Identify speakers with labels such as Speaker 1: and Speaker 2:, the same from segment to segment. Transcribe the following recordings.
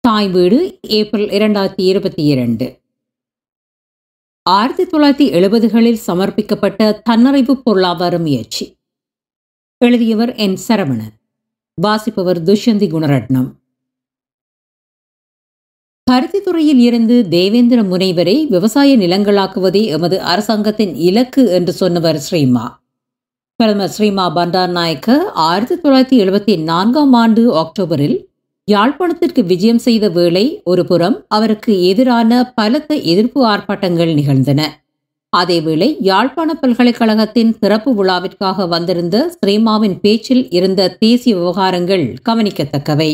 Speaker 1: தாய் வீடு ஏப்ரல் இரண்டாயிரத்தி இருபத்தி இரண்டு ஆயிரத்தி தொள்ளாயிரத்தி எழுபதுகளில் சமர்ப்பிக்கப்பட்ட தன்னறிவு பொருளாதார முயற்சி எழுதியவர் என் சரவணன் வாசிப்பவர் துஷ்யந்தி குணரட்னம் பருத்தித்துறையில் இருந்து தேவேந்திர முனைவரை விவசாய நிலங்களாக்குவதே எமது அரசாங்கத்தின் இலக்கு என்று சொன்னவர் ஸ்ரீமா பிரதமர் ஸ்ரீமா பண்டார் நாயக்க ஆயிரத்தி தொள்ளாயிரத்தி எழுபத்தி நான்காம் ஆண்டு அக்டோபரில் யாழ்ப்பாணத்திற்கு விஜயம் செய்த வேளை ஒருபுறம் அவருக்கு எதிரான பலத்த எதிர்ப்பு ஆர்ப்பாட்டங்கள் நிகழ்ந்தன அதேவேளை யாழ்ப்பாண பல்கலைக்கழகத்தின் திறப்பு விழாவிற்காக வந்திருந்த ஸ்ரீமாவின் பேச்சில் இருந்த தேசிய விவகாரங்கள் கவனிக்கத்தக்கவை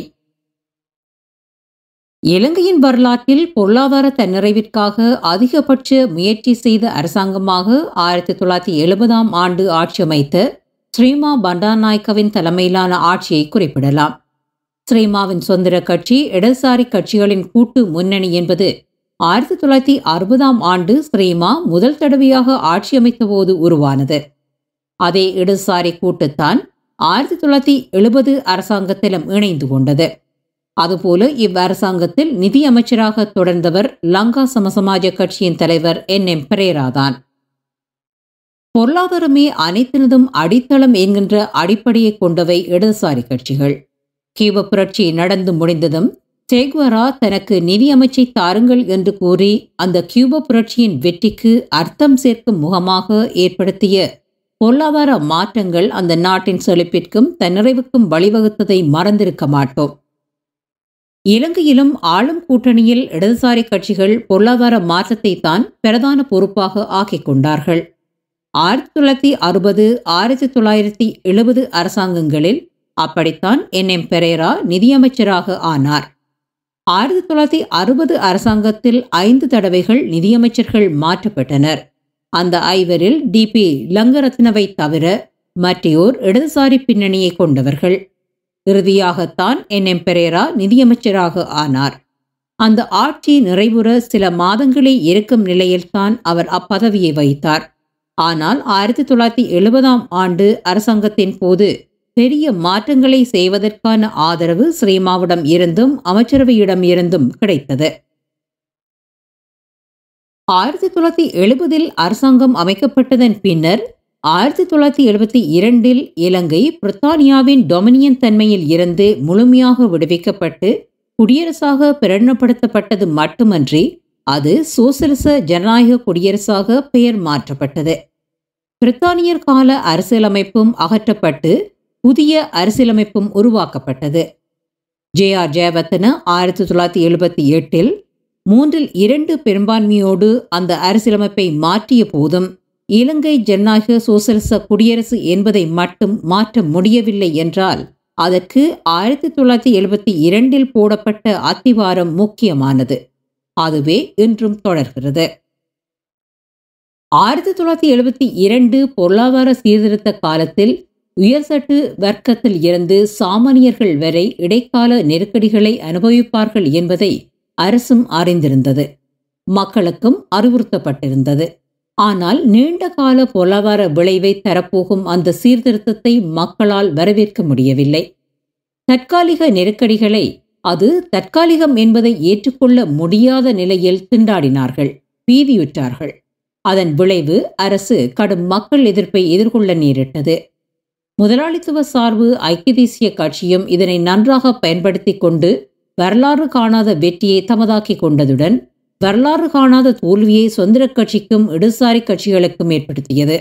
Speaker 1: இலங்கையின் வரலாற்றில் பொருளாதார தன்னிறைவிற்காக அதிகபட்ச முயற்சி செய்த அரசாங்கமாக ஆயிரத்தி தொள்ளாயிரத்தி எழுபதாம் ஆண்டு ஆட்சி அமைத்த ஸ்ரீமா பண்டாநாயக்கவின் தலைமையிலான ஆட்சியை குறிப்பிடலாம் ஸ்ரீமாவின் சுதந்திர கட்சி இடதுசாரி கட்சிகளின் கூட்டு முன்னணி என்பது ஆயிரத்தி தொள்ளாயிரத்தி அறுபதாம் ஆண்டு ஸ்ரீமா முதல் தடவையாக ஆட்சி அமைத்தபோது உருவானது அதே இடதுசாரி கூட்டுத்தான் ஆயிரத்தி தொள்ளாயிரத்தி எழுபது அரசாங்கத்திலும் இணைந்து கொண்டது அதுபோல இவ்வரசாங்கத்தில் நிதி அமைச்சராக தொடர்ந்தவர் லங்கா சமசமாஜ கட்சியின் தலைவர் என் எம் பிரேராதான் பொருளாதாரமே அனைத்தினதும் அடித்தளம் என்கின்ற அடிப்படையை கொண்டவை இடதுசாரி கட்சிகள் கியூப புரட்சி நடந்து முடிந்ததும் சேக்வரா தனக்கு நிதி அமைச்சை தாருங்கள் என்று கூறி அந்த கியூப புரட்சியின் வெற்றிக்கு அர்த்தம் சேர்க்கும் முகமாக ஏற்படுத்திய பொருளாதார மாற்றங்கள் அந்த நாட்டின் செழிப்பிற்கும் தன்னிறைவுக்கும் வழிவகுத்ததை மறந்திருக்க மாட்டோம் இலங்கையிலும் ஆளும் கூட்டணியில் இடதுசாரி கட்சிகள் பொருளாதார மாற்றத்தை தான் பிரதான பொறுப்பாக ஆக்கிக் கொண்டார்கள் ஆயிரத்தி தொள்ளாயிரத்தி அறுபது ஆயிரத்தி தொள்ளாயிரத்தி எழுபது அரசாங்கங்களில் அப்படித்தான் என் எம் பெரேரா நிதியமைச்சராக ஆனார் ஆயிரத்தி தொள்ளாயிரத்தி அறுபது அரசாங்கத்தில் ஐந்து தடவைகள் நிதியமைச்சர்கள் மாற்றப்பட்டனர் அந்த ஐவரில் டி பி லங்கரத்னவை தவிர மற்றையோர் இடதுசாரி பின்னணியை கொண்டவர்கள் இறுதியாகத்தான் என் எம் பெரேரா நிதியமைச்சராக ஆனார் அந்த ஆட்சி நிறைவுற சில மாதங்களே இருக்கும் நிலையில்தான் அவர் அப்பதவியை வைத்தார் ஆனால் ஆயிரத்தி தொள்ளாயிரத்தி எழுபதாம் ஆண்டு அரசாங்கத்தின் போது பெரிய மாற்றங்களை செய்வதற்கான ஆதரவு ஸ்ரீமாவிடம் இருந்தும் அமைச்சரவையிடம் இருந்தும் கிடைத்தது ஆயிரத்தி தொள்ளாயிரத்தி எழுபதில் அரசாங்கம் அமைக்கப்பட்டதன் பின்னர் ஆயிரத்தி தொள்ளாயிரத்தி எழுபத்தி இரண்டில் இலங்கை பிரித்தானியாவின் டொமினியன் தன்மையில் இருந்து முழுமையாக விடுவிக்கப்பட்டு குடியரசாக பிரகடனப்படுத்தப்பட்டது மட்டுமன்றி அது சோசலிச ஜனநாயக குடியரசாக பெயர் மாற்றப்பட்டது பிரித்தானியர் கால அரசியலமைப்பும் அகற்றப்பட்டு புதிய அரசியலமைப்பும் உருவாக்கப்பட்டது ஜே ஆர் ஜெயவர்த்தன ஆயிரத்தி தொள்ளாயிரத்தி எழுபத்தி எட்டில் மூன்றில் இரண்டு பெரும்பான்மையோடு அந்த அரசியலமைப்பை மாற்றிய போதும் இலங்கை ஜனநாயக சோசலிச குடியரசு என்பதை மட்டும் மாற்ற முடியவில்லை என்றால் அதற்கு ஆயிரத்தி தொள்ளாயிரத்தி எழுபத்தி இரண்டில் போடப்பட்ட அத்திவாரம் முக்கியமானது அதுவே இன்றும் தொடர்கிறது ஆயிரத்தி தொள்ளாயிரத்தி எழுபத்தி இரண்டு பொருளாதார சீர்திருத்த காலத்தில் உயர்சட்டு வர்க்கத்தில் இருந்து சாமானியர்கள் வரை இடைக்கால நெருக்கடிகளை அனுபவிப்பார்கள் என்பதை அரசும் அறிந்திருந்தது மக்களுக்கும் அறிவுறுத்தப்பட்டிருந்தது ஆனால் நீண்ட கால பொருளாதார விளைவை தரப்போகும் அந்த சீர்திருத்தத்தை மக்களால் வரவேற்க முடியவில்லை தற்காலிக நெருக்கடிகளை அது தற்காலிகம் என்பதை ஏற்றுக்கொள்ள முடியாத நிலையில் திண்டாடினார்கள் பீதியுற்றார்கள் அதன் விளைவு அரசு கடும் மக்கள் எதிர்ப்பை எதிர்கொள்ள நேரிட்டது முதலாளித்துவ சார்பு ஐக்கிய தேசிய கட்சியும் இதனை நன்றாக பயன்படுத்தி கொண்டு வரலாறு காணாத வெற்றியை தமதாக்கிக் கொண்டதுடன் வரலாறு காணாத தோல்வியை சுதந்திர கட்சிக்கும் இடதுசாரி கட்சிகளுக்கும் ஏற்படுத்தியது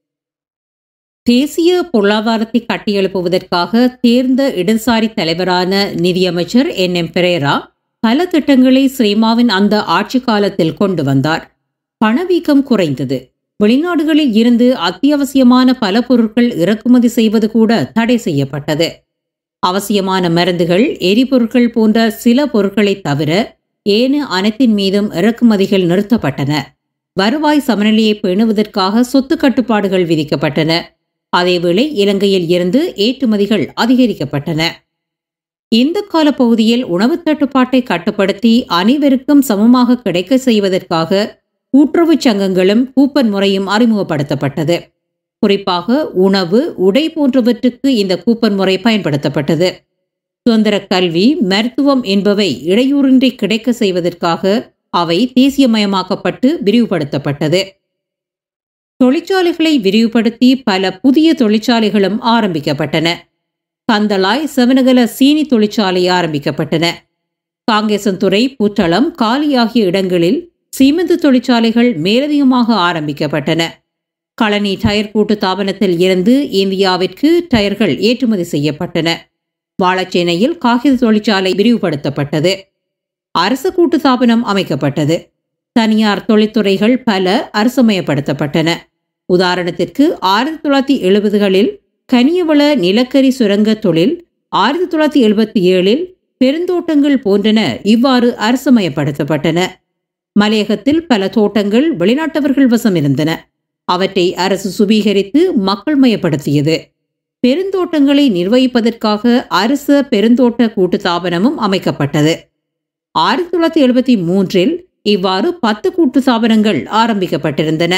Speaker 1: தேசிய பொருளாதாரத்தை கட்டியெழுப்புவதற்காக தேர்ந்த இடதுசாரி தலைவரான நிதியமைச்சர் என் எம் பெரேரா பல திட்டங்களை ஸ்ரீமாவின் அந்த ஆட்சி காலத்தில் கொண்டு வந்தார் பணவீக்கம் குறைந்தது வெளிநாடுகளில் இருந்து அத்தியாவசியமான பல பொருட்கள் இறக்குமதி செய்வது கூட தடை செய்யப்பட்டது அவசியமான மருந்துகள் எரிபொருட்கள் போன்ற சில பொருட்களை தவிர ஏன அனைத்தின் மீதும் இறக்குமதிகள் நிறுத்தப்பட்டன வருவாய் சமநிலையை பேணுவதற்காக சொத்து கட்டுப்பாடுகள் விதிக்கப்பட்டன அதேவேளை இலங்கையில் இருந்து ஏற்றுமதிகள் அதிகரிக்கப்பட்டன இந்த கால பகுதியில் உணவு தட்டுப்பாட்டை கட்டுப்படுத்தி அனைவருக்கும் சமமாக கிடைக்க செய்வதற்காக கூட்டுறவுச் சங்கங்களும் கூப்பன் முறையும் அறிமுகப்படுத்தப்பட்டது குறிப்பாக உணவு உடை போன்றவற்றுக்கு இந்த கூப்பன் முறை பயன்படுத்தப்பட்டது சுதந்திர கல்வி மருத்துவம் என்பவை இடையூறின்றி கிடைக்க செய்வதற்காக அவை தேசியமயமாக்கப்பட்டு விரிவுபடுத்தப்பட்டது தொழிற்சாலைகளை விரிவுபடுத்தி பல புதிய தொழிற்சாலைகளும் ஆரம்பிக்கப்பட்டன கந்தளாய் செவனகல சீனி தொழிற்சாலை ஆரம்பிக்கப்பட்டன காங்கேசன்துறை புத்தளம் காலி ஆகிய இடங்களில் சீமெந்து தொழிற்சாலைகள் மேலதிகமாக ஆரம்பிக்கப்பட்டன களனி டயர் கூட்டு தாபனத்தில் இருந்து இந்தியாவிற்கு டயர்கள் ஏற்றுமதி செய்யப்பட்டன வாழச்சேனையில் காகித தொழிற்சாலை விரிவுபடுத்தப்பட்டது அரசு கூட்டு தாபனம் அமைக்கப்பட்டது தனியார் தொழில்துறைகள் பல அரசமயப்படுத்தப்பட்டன உதாரணத்திற்கு ஆயிரத்தி தொள்ளாயிரத்தி எழுபதுகளில் கனியவள நிலக்கரி சுரங்க தொழில் ஆயிரத்தி தொள்ளாயிரத்தி எழுபத்தி ஏழில் பெருந்தோட்டங்கள் போன்றன இவ்வாறு அரசமயப்படுத்தப்பட்டன மலையகத்தில் பல தோட்டங்கள் வெளிநாட்டவர்கள் வசம் இருந்தன அவற்றை அரசு சுபீகரித்து மக்கள் மயப்படுத்தியது பெருந்தோட்டங்களை நிர்வகிப்பதற்காக அரச பெருந்தோட்ட கூட்டுத்தாபனமும் அமைக்கப்பட்டது ஆயிரத்தி தொள்ளாயிரத்தி எழுபத்தி மூன்றில் இவ்வாறு பத்து கூட்டுத்தாபனங்கள் ஆரம்பிக்கப்பட்டிருந்தன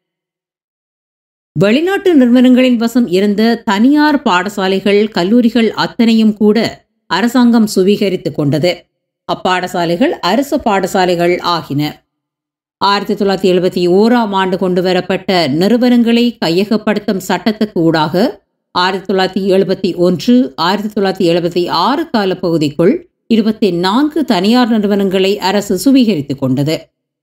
Speaker 1: வெளிநாட்டு நிறுவனங்களின் வசம் இருந்த தனியார் பாடசாலைகள் கல்லூரிகள் அத்தனையும் கூட அரசாங்கம் சுவீகரித்துக் கொண்டது அப்பாடசாலைகள் அரசு பாடசாலைகள் ஆகின ஆயிரத்தி தொள்ளாயிரத்தி எழுபத்தி ஓராம் ஆண்டு கொண்டு வரப்பட்ட நிறுவனங்களை கையகப்படுத்தும் சட்டத்துக்கு ஊடாக ஆயிரத்தி தொள்ளாயிரத்தி எழுபத்தி ஒன்று ஆயிரத்தி தொள்ளாயிரத்தி எழுபத்தி ஆறு காலப்பகுதிக்குள் இருபத்தி நான்கு தனியார் நிறுவனங்களை அரசு சுவீகரித்துக் கொண்டது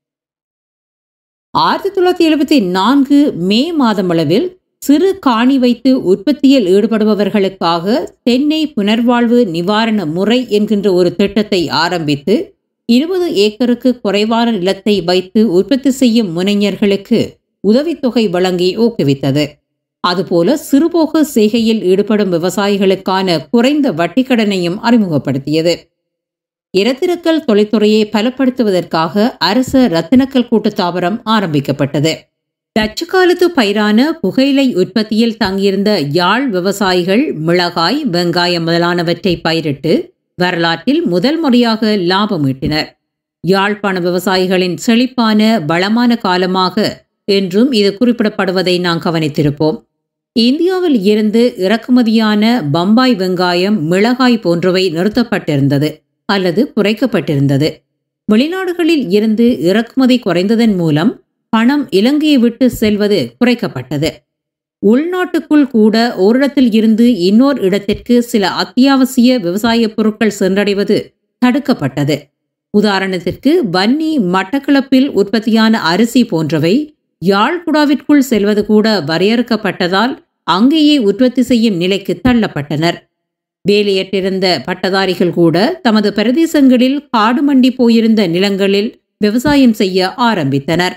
Speaker 1: ஆயிரத்தி தொள்ளாயிரத்தி எழுபத்தி நான்கு மே மாதமளவில் சிறு காணி வைத்து உற்பத்தியில் ஈடுபடுபவர்களுக்காக தென்னை புனர்வாழ்வு நிவாரண முறை என்கின்ற ஒரு திட்டத்தை ஆரம்பித்து இருபது ஏக்கருக்கு குறைவான நிலத்தை வைத்து உற்பத்தி செய்யும் முனைஞர்களுக்கு உதவித்தொகை வழங்கி ஊக்குவித்தது அதுபோல சிறுபோக செய்கையில் ஈடுபடும் விவசாயிகளுக்கான குறைந்த வட்டிக்கடனையும் அறிமுகப்படுத்தியது இரத்தினக்கல் தொழில்துறையை பலப்படுத்துவதற்காக அரச ரத்தினக்கல் கூட்டுத்தாபனம் ஆரம்பிக்கப்பட்டது டச்சு காலத்து பயிரான புகையிலை உற்பத்தியில் தங்கியிருந்த யாழ் விவசாயிகள் மிளகாய் வெங்காயம் முதலானவற்றை பயிரிட்டு வரலாற்றில் முதல் முறையாக லாபம் ஈட்டினர் யாழ்ப்பாண விவசாயிகளின் செழிப்பான வளமான காலமாக என்றும் இது குறிப்பிடப்படுவதை நாம் கவனித்திருப்போம் இந்தியாவில் இருந்து இறக்குமதியான பம்பாய் வெங்காயம் மிளகாய் போன்றவை நிறுத்தப்பட்டிருந்தது அல்லது குறைக்கப்பட்டிருந்தது வெளிநாடுகளில் இருந்து இறக்குமதி குறைந்ததன் மூலம் பணம் இலங்கையை விட்டு செல்வது குறைக்கப்பட்டது உள்நாட்டுக்குள் கூட ஓரிடத்தில் இருந்து இன்னொரு இடத்திற்கு சில அத்தியாவசிய விவசாய பொருட்கள் சென்றடைவது தடுக்கப்பட்டது உதாரணத்திற்கு வன்னி மட்டக்களப்பில் உற்பத்தியான அரிசி போன்றவை யாழ்குடாவிற்குள் செல்வது கூட வரையறுக்கப்பட்டதால் அங்கேயே உற்பத்தி செய்யும் நிலைக்கு தள்ளப்பட்டனர் வேலையற்றிருந்த பட்டதாரிகள் கூட தமது பிரதேசங்களில் காடு மண்டி போயிருந்த நிலங்களில் விவசாயம் செய்ய ஆரம்பித்தனர்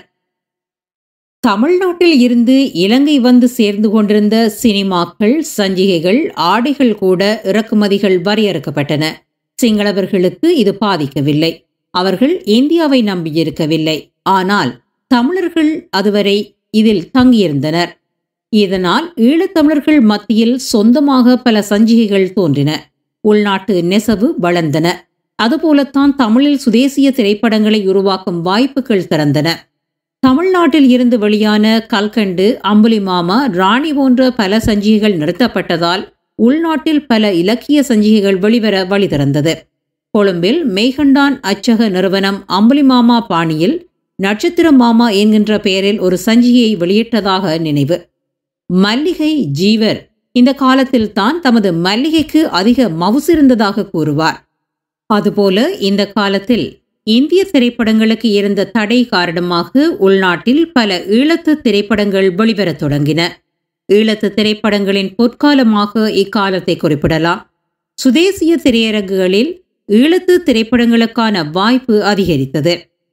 Speaker 1: தமிழ்நாட்டில் இருந்து இலங்கை வந்து சேர்ந்து கொண்டிருந்த சினிமாக்கள் சஞ்சிகைகள் ஆடைகள் கூட இறக்குமதிகள் வரையறுக்கப்பட்டன சிங்களவர்களுக்கு இது பாதிக்கவில்லை அவர்கள் இந்தியாவை நம்பியிருக்கவில்லை ஆனால் தமிழர்கள் அதுவரை இதில் தங்கியிருந்தனர் இதனால் ஈழத்தமிழர்கள் மத்தியில் சொந்தமாக பல சஞ்சிகைகள் தோன்றின உள்நாட்டு நெசவு வளர்ந்தன அதுபோலத்தான் தமிழில் சுதேசிய திரைப்படங்களை உருவாக்கும் வாய்ப்புகள் திறந்தன தமிழ்நாட்டில் இருந்து வெளியான கல்கண்டு அம்புலி மாமா ராணி போன்ற பல சஞ்சிகைகள் நிறுத்தப்பட்டதால் உள்நாட்டில் பல இலக்கிய சஞ்சிகைகள் வெளிவர வழி திறந்தது கொழும்பில் மெய்கண்டான் அச்சக நிறுவனம் அம்புலி மாமா பாணியில் நட்சத்திர மாமா என்கின்ற பெயரில் ஒரு சஞ்சிகையை வெளியிட்டதாக நினைவு மல்லிகை ஜீவர் இந்த காலத்தில் தான் தமது மல்லிகைக்கு அதிக மவுசிருந்ததாக கூறுவார் அதுபோல இந்த காலத்தில் இந்திய திரைப்படங்களுக்கு இருந்த தடை காரணமாக உள்நாட்டில் பல ஈழத்து திரைப்படங்கள் வெளிவரத் தொடங்கின ஈழத்து திரைப்படங்களின் பொற்காலமாக இக்காலத்தை குறிப்பிடலாம் சுதேசிய திரையரங்குகளில் ஈழத்து திரைப்படங்களுக்கான வாய்ப்பு அதிகரித்தது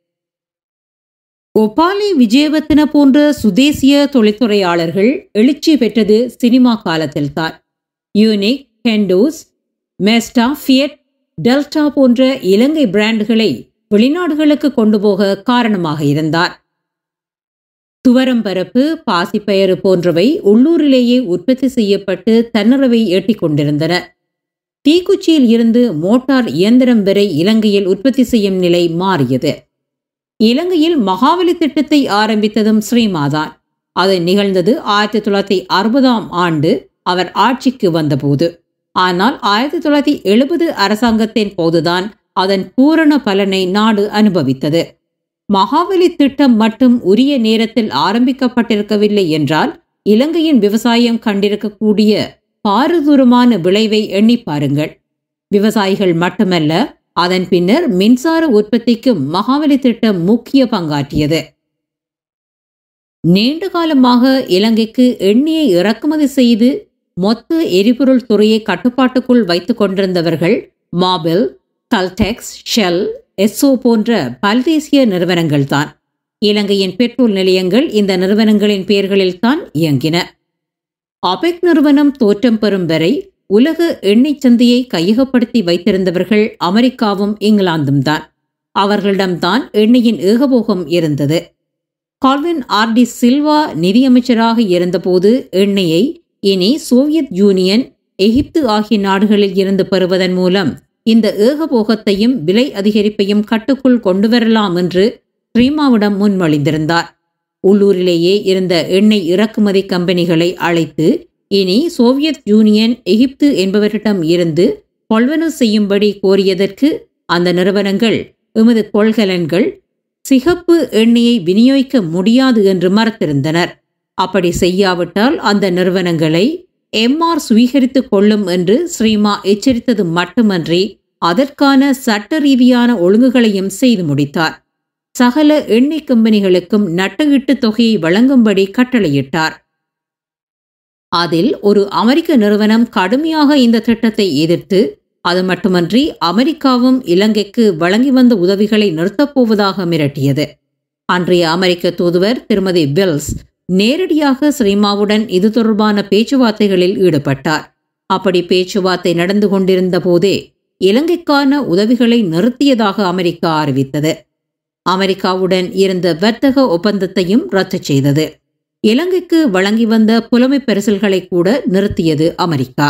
Speaker 1: ஒபாலி விஜயவர்த்தன போன்ற சுதேசிய தொழில்துறையாளர்கள் எழுச்சி பெற்றது சினிமா காலத்தில்தான் யூனிக் ஹெண்டோஸ் மெஸ்டா ஃபியட் டெல்டா போன்ற இலங்கை பிராண்டுகளை வெளிநாடுகளுக்கு கொண்டு போக காரணமாக இருந்தார் துவரம்பரப்பு பாசிப்பயறு போன்றவை உள்ளூரிலேயே உற்பத்தி செய்யப்பட்டு தன்னிறவை எட்டிக் கொண்டிருந்தன தீக்குச்சியில் இருந்து மோட்டார் இயந்திரம் வரை இலங்கையில் உற்பத்தி செய்யும் நிலை மாறியது இலங்கையில் மகாவலி திட்டத்தை ஆரம்பித்ததும் ஸ்ரீமாதான் அது நிகழ்ந்தது ஆயிரத்தி தொள்ளாயிரத்தி அறுபதாம் ஆண்டு அவர் ஆட்சிக்கு வந்தபோது ஆனால் ஆயிரத்தி தொள்ளாயிரத்தி எழுபது அரசாங்கத்தின் போதுதான் அதன் பூரண பலனை நாடு அனுபவித்தது மகாவலி திட்டம் மட்டும் உரிய நேரத்தில் ஆரம்பிக்கப்பட்டிருக்கவில்லை என்றால் இலங்கையின் விவசாயம் கண்டிருக்கக்கூடிய பாரதூரமான விளைவை எண்ணி பாருங்கள் விவசாயிகள் மட்டுமல்ல அதன் பின்னர் மின்சார உற்பத்திக்கும் மகாவலி திட்டம் முக்கிய பங்காற்றியது நீண்ட காலமாக இலங்கைக்கு எண்ணெயை இறக்குமதி செய்து மொத்த எரிபொருள் துறையை கட்டுப்பாட்டுக்குள் வைத்துக் கொண்டிருந்தவர்கள் மாபில் கல்டெக்ஸ் ஷெல் எஸ்ஓ போன்ற பல்தேசிய நிறுவனங்கள்தான் இலங்கையின் பெட்ரோல் நிலையங்கள் இந்த நிறுவனங்களின் பெயர்களில் தான் இயங்கின அபெக் நிறுவனம் தோற்றம் பெறும் வரை உலக எண்ணெய் சந்தையை கையகப்படுத்தி வைத்திருந்தவர்கள் அமெரிக்காவும் இங்கிலாந்தும் தான் அவர்களிடம்தான் எண்ணெயின் ஏகபோகம் இருந்தது கால்வின் ஆர் டி சில்வா நிதியமைச்சராக இருந்தபோது எண்ணெயை இனி சோவியத் யூனியன் எகிப்து ஆகிய நாடுகளில் இருந்து பெறுவதன் மூலம் இந்த ஏகபோகத்தையும் விலை அதிகரிப்பையும் கட்டுக்குள் கொண்டு வரலாம் என்று ரீமாவிடம் முன்மொழிந்திருந்தார் உள்ளூரிலேயே இருந்த எண்ணெய் இறக்குமதி கம்பெனிகளை அழைத்து இனி சோவியத் யூனியன் எகிப்து என்பவரிடம் இருந்து கொள்வனவு செய்யும்படி கோரியதற்கு அந்த நிறுவனங்கள் எமது கொள்கலன்கள் சிகப்பு எண்ணெயை விநியோகிக்க முடியாது என்று மறுத்திருந்தனர் அப்படி செய்யாவிட்டால் அந்த நிறுவனங்களை எம்ஆர் சுவீகரித்துக் கொள்ளும் என்று ஸ்ரீமா எச்சரித்தது மட்டுமன்றி அதற்கான சட்ட ரீதியான ஒழுங்குகளையும் செய்து முடித்தார் சகல எண்ணெய் கம்பெனிகளுக்கும் நட்டகீட்டு தொகையை வழங்கும்படி கட்டளையிட்டார் அதில் ஒரு அமெரிக்க நிறுவனம் கடுமையாக இந்த திட்டத்தை எதிர்த்து அது மட்டுமன்றி அமெரிக்காவும் இலங்கைக்கு வழங்கி வந்த உதவிகளை நிறுத்தப் போவதாக மிரட்டியது அன்றைய அமெரிக்க தூதுவர் திருமதி பில்ஸ் நேரடியாக ஸ்ரீமாவுடன் இது தொடர்பான பேச்சுவார்த்தைகளில் ஈடுபட்டார் அப்படி பேச்சுவார்த்தை நடந்து கொண்டிருந்த போதே இலங்கைக்கான உதவிகளை நிறுத்தியதாக அமெரிக்கா அறிவித்தது அமெரிக்காவுடன் இருந்த வர்த்தக ஒப்பந்தத்தையும் ரத்து செய்தது இலங்கைக்கு வழங்கி வந்த புலமை பரிசல்களை கூட நிறுத்தியது அமெரிக்கா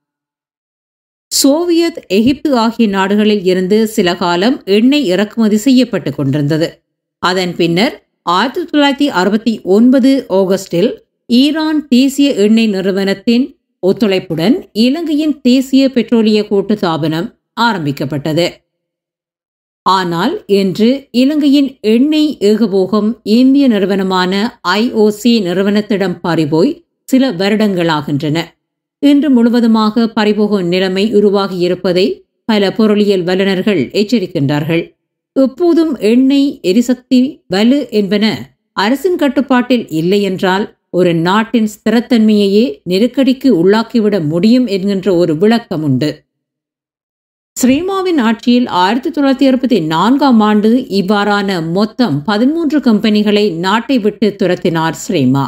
Speaker 1: சோவியத் எகிப்து ஆகிய நாடுகளில் இருந்து சில காலம் எண்ணெய் இறக்குமதி செய்யப்பட்டு கொண்டிருந்தது அதன் பின்னர் ஆயிரத்தி தொள்ளாயிரத்தி அறுபத்தி ஒன்பது ஆகஸ்டில் ஈரான் தேசிய எண்ணெய் நிறுவனத்தின் ஒத்துழைப்புடன் இலங்கையின் தேசிய பெட்ரோலிய கூட்டு தாபனம் ஆரம்பிக்கப்பட்டது ஆனால் இன்று இலங்கையின் எண்ணெய் ஏகபோகம் இந்திய நிறுவனமான ஐஓசி நிறுவனத்திடம் பறிபோய் சில வருடங்களாகின்றன இன்று முழுவதுமாக பறிபோகும் நிலைமை உருவாகியிருப்பதை பல பொருளியல் வல்லுநர்கள் எச்சரிக்கின்றார்கள் எப்போதும் எண்ணெய் எரிசக்தி வலு என்பன அரசின் கட்டுப்பாட்டில் இல்லை என்றால் ஒரு நாட்டின் ஸ்திரத்தன்மையையே நெருக்கடிக்கு உள்ளாக்கிவிட முடியும் என்கின்ற ஒரு விளக்கம் உண்டு ஸ்ரீமாவின் ஆட்சியில் ஆயிரத்தி தொள்ளாயிரத்தி அறுபத்தி நான்காம் ஆண்டு இவ்வாறான மொத்தம் பதிமூன்று கம்பெனிகளை நாட்டை விட்டு துரத்தினார் ஸ்ரீமா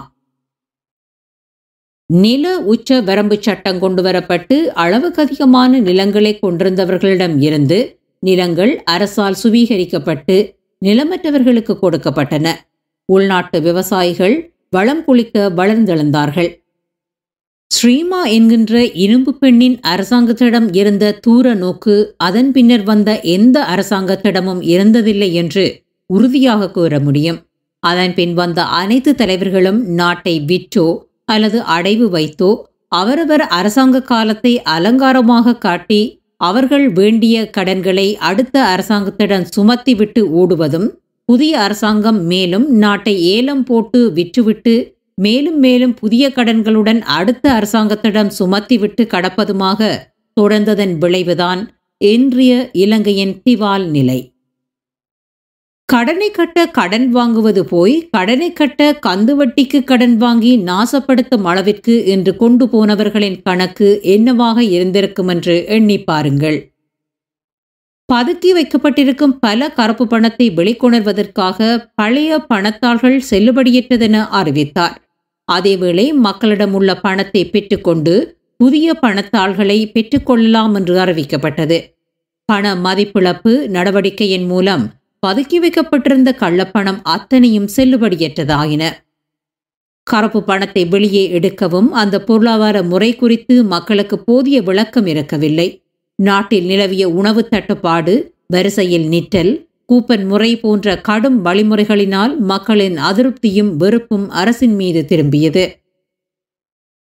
Speaker 1: நில உச்ச வரம்பு சட்டம் கொண்டுவரப்பட்டு அளவுக்கு அதிகமான நிலங்களை கொண்டிருந்தவர்களிடம் இருந்து நிலங்கள் அரசால் சுவீகரிக்கப்பட்டு நிலமற்றவர்களுக்கு கொடுக்கப்பட்டன உள்நாட்டு விவசாயிகள் வளம் குளிக்க வளர்ந்தெழுந்தார்கள் ஸ்ரீமா என்கின்ற இரும்பு பெண்ணின் அரசாங்கத்திடம் இருந்த தூர நோக்கு அதன் பின்னர் வந்த எந்த அரசாங்கத்திடமும் இருந்ததில்லை என்று உறுதியாக கூற முடியும் அதன் பின் வந்த அனைத்து தலைவர்களும் நாட்டை விற்றோ அல்லது அடைவு வைத்தோ அவரவர் அரசாங்க காலத்தை அலங்காரமாக காட்டி அவர்கள் வேண்டிய கடன்களை அடுத்த அரசாங்கத்திடம் சுமத்திவிட்டு ஓடுவதும் புதிய அரசாங்கம் மேலும் நாட்டை ஏலம் போட்டு விற்றுவிட்டு மேலும் மேலும் புதிய கடன்களுடன் அடுத்த அரசாங்கத்திடம் சுமத்திவிட்டு கடப்பதுமாக தொடர்ந்ததன் விளைவுதான் இன்றைய இலங்கையின் திவால் நிலை கடனை கட்ட கடன் வாங்குவது போய் கடனை கட்ட கந்து வட்டிக்கு கடன் வாங்கி நாசப்படுத்தும் அளவிற்கு என்று கொண்டு போனவர்களின் கணக்கு என்னவாக இருந்திருக்கும் என்று எண்ணி பாருங்கள் பதுக்கி வைக்கப்பட்டிருக்கும் பல கருப்பு பணத்தை வெளிக்கொணர்வதற்காக பழைய பணத்தாள்கள் செல்லுபடியற்றதென அறிவித்தார் அதேவேளை மக்களிடம் உள்ள பணத்தை பெற்றுக்கொண்டு புதிய பணத்தாள்களை பெற்றுக்கொள்ளலாம் என்று அறிவிக்கப்பட்டது பண மதிப்பிழப்பு நடவடிக்கையின் மூலம் பதுக்கி வைக்கப்பட்டிருந்த கள்ளப்பணம் அத்தனையும் செல்லுபடியற்றதாயின கருப்பு பணத்தை வெளியே எடுக்கவும் அந்த பொருளாதார முறை குறித்து மக்களுக்கு போதிய விளக்கம் இருக்கவில்லை நாட்டில் நிலவிய உணவு தட்டுப்பாடு வரிசையில் நிற்றல் கூப்பன் முறை போன்ற கடும் வழிமுறைகளினால் மக்களின் அதிருப்தியும் வெறுப்பும் அரசின் மீது திரும்பியது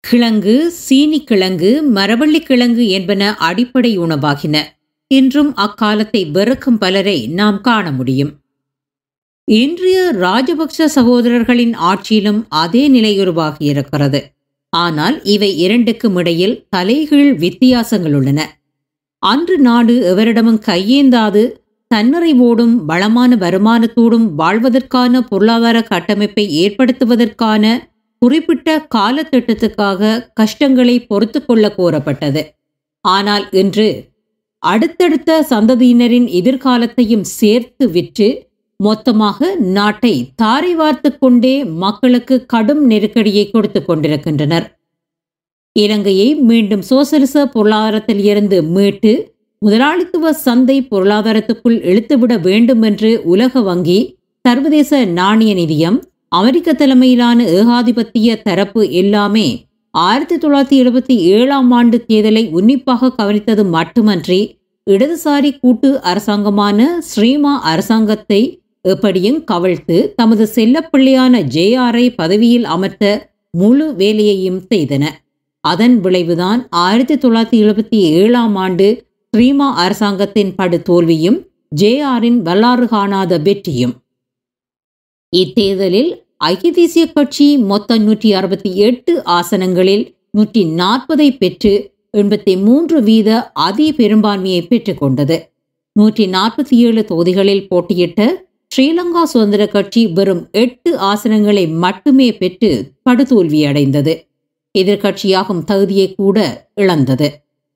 Speaker 1: கிழங்கு சீனி கிழங்கு மரவள்ளி கிழங்கு என்பன அடிப்படை உணவாகின இன்றும் அக்காலத்தை வெறுக்கும் பலரை நாம் காண முடியும் இன்றைய ராஜபக்ச சகோதரர்களின் ஆட்சியிலும் அதே நிலை உருவாகியிருக்கிறது ஆனால் இவை இரண்டுக்கும் இடையில் தலைகீழ் வித்தியாசங்கள் உள்ளன அன்று நாடு எவரிடமும் கையேந்தாது தன்னிறைவோடும் வளமான வருமானத்தோடும் வாழ்வதற்கான பொருளாதார கட்டமைப்பை ஏற்படுத்துவதற்கான குறிப்பிட்ட காலத்திட்டத்துக்காக கஷ்டங்களை பொறுத்து கொள்ள கோரப்பட்டது ஆனால் இன்று அடுத்தடுத்த சந்ததியினரின் எதிர்காலத்தையும் சேர்த்து விற்று மொத்தமாக நாட்டை தாரை வார்த்து கொண்டே மக்களுக்கு கடும் நெருக்கடியை கொடுத்து கொண்டிருக்கின்றனர் இலங்கையை மீண்டும் சோசலிச பொருளாதாரத்தில் இருந்து மீட்டு முதலாளித்துவ சந்தை பொருளாதாரத்துக்குள் இழுத்துவிட வேண்டும் என்று உலக வங்கி சர்வதேச நாணய நிதியம் அமெரிக்க தலைமையிலான ஏகாதிபத்திய தரப்பு எல்லாமே ஆயிரத்தி தொள்ளாயிரத்தி எழுபத்தி ஏழாம் ஆண்டு தேர்தலை உன்னிப்பாக கவனித்தது மட்டுமன்றி இடதுசாரி கூட்டு அரசாங்கமான ஸ்ரீமா அரசாங்கத்தை எப்படியும் கவிழ்த்து தமது செல்லப்பிள்ளையான ஜேஆரை பதவியில் அமர்த்த முழு வேலையையும் செய்தன அதன் விளைவுதான் ஆயிரத்தி தொள்ளாயிரத்தி எழுபத்தி ஏழாம் ஆண்டு ஸ்ரீமா அரசாங்கத்தின் படு தோல்வியும் ஜேஆரின் வரலாறு காணாத வெற்றியும் இத்தேர்தலில் ஐக்கிய தேசிய கட்சி மொத்த நூற்றி அறுபத்தி எட்டு ஆசனங்களில் நூற்றி நாற்பதை பெற்று எண்பத்தி மூன்று வீத அதி பெரும்பான்மையை பெற்றுக்கொண்டது நூற்றி நாற்பத்தி ஏழு தொகுதிகளில் போட்டியிட்ட ஸ்ரீலங்கா சுதந்திர கட்சி வெறும் எட்டு ஆசனங்களை மட்டுமே பெற்று படுதோல்வியடைந்தது எதிர்கட்சியாகும் தகுதியை கூட இழந்தது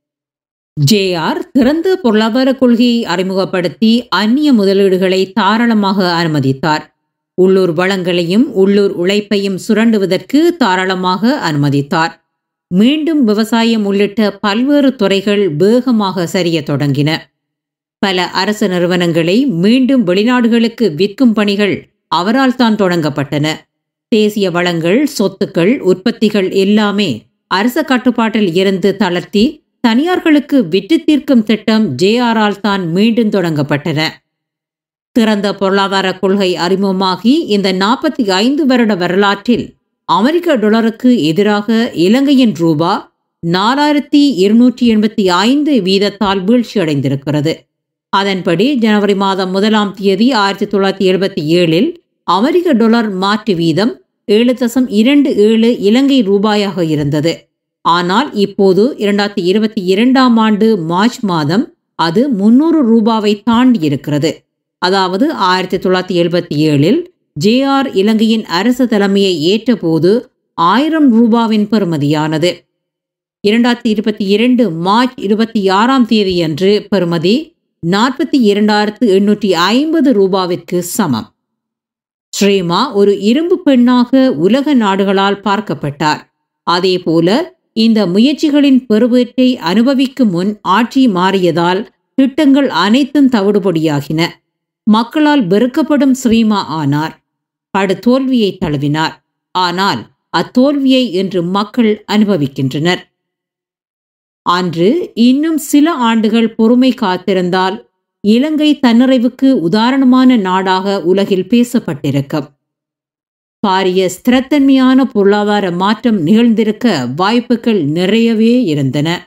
Speaker 1: ஜேஆர் திறந்த பொருளாதார கொள்கையை அறிமுகப்படுத்தி அந்நிய முதலீடுகளை தாராளமாக அனுமதித்தார் உள்ளூர் வளங்களையும் உள்ளூர் உழைப்பையும் சுரண்டுவதற்கு தாராளமாக அனுமதித்தார் மீண்டும் விவசாயம் உள்ளிட்ட பல்வேறு துறைகள் வேகமாக சரிய தொடங்கின பல அரசு நிறுவனங்களை மீண்டும் வெளிநாடுகளுக்கு விற்கும் பணிகள் அவரால் தான் தொடங்கப்பட்டன தேசிய வளங்கள் சொத்துக்கள் உற்பத்திகள் எல்லாமே அரச கட்டுப்பாட்டில் இருந்து தளர்த்தி தனியார்களுக்கு விற்று தீர்க்கும் திட்டம் ஜேஆரால் தான் மீண்டும் தொடங்கப்பட்டன திறந்த பொருளாதார கொள்கை அறிமுகமாகி இந்த நாற்பத்தி ஐந்து வருட வரலாற்றில் அமெரிக்க டாலருக்கு எதிராக இலங்கையின் ரூபா நாலாயிரத்தி இருநூற்றி எண்பத்தி ஐந்து வீதத்தால் வீழ்ச்சியடைந்திருக்கிறது அதன்படி ஜனவரி மாதம் முதலாம் தேதி ஆயிரத்தி தொள்ளாயிரத்தி எழுபத்தி ஏழில் அமெரிக்க டாலர் மாற்று வீதம் ஏழு தசம் இரண்டு ஏழு இலங்கை ரூபாயாக இருந்தது ஆனால் இப்போது இரண்டாயிரத்தி இருபத்தி இரண்டாம் ஆண்டு மார்ச் மாதம் அது முன்னூறு ரூபாவை தாண்டி இருக்கிறது அதாவது ஆயிரத்தி தொள்ளாயிரத்தி எழுபத்தி ஏழில் ஜேஆர் இலங்கையின் அரசு தலைமையை ஏற்றபோது ஆயிரம் ரூபாவின் பெறுமதியானது இரண்டாயிரத்தி இருபத்தி இரண்டு மார்ச் இருபத்தி ஆறாம் தேதியன்று பெறுமதி நாற்பத்தி இரண்டாயிரத்து எண்ணூற்றி ஐம்பது ரூபாவிற்கு சமம் ஸ்ரீமா ஒரு இரும்பு பெண்ணாக உலக நாடுகளால் பார்க்கப்பட்டார் அதேபோல இந்த முயற்சிகளின் பெருவேற்றை அனுபவிக்கும் முன் ஆட்சி மாறியதால் திட்டங்கள் அனைத்தும் தவிடுபடியாகின மக்களால் வெறுக்கப்படும் ஸ்ரீமா ஆனார் படு தோல்வியை தழுவினார் ஆனால் அத்தோல்வியை இன்று மக்கள் அனுபவிக்கின்றனர் அன்று இன்னும் சில ஆண்டுகள் பொறுமை காத்திருந்தால் இலங்கை தன்னிறைவுக்கு உதாரணமான நாடாக உலகில் பேசப்பட்டிருக்கும் பாரிய ஸ்திரத்தன்மையான பொருளாதார மாற்றம் நிகழ்ந்திருக்க வாய்ப்புகள் நிறையவே இருந்தன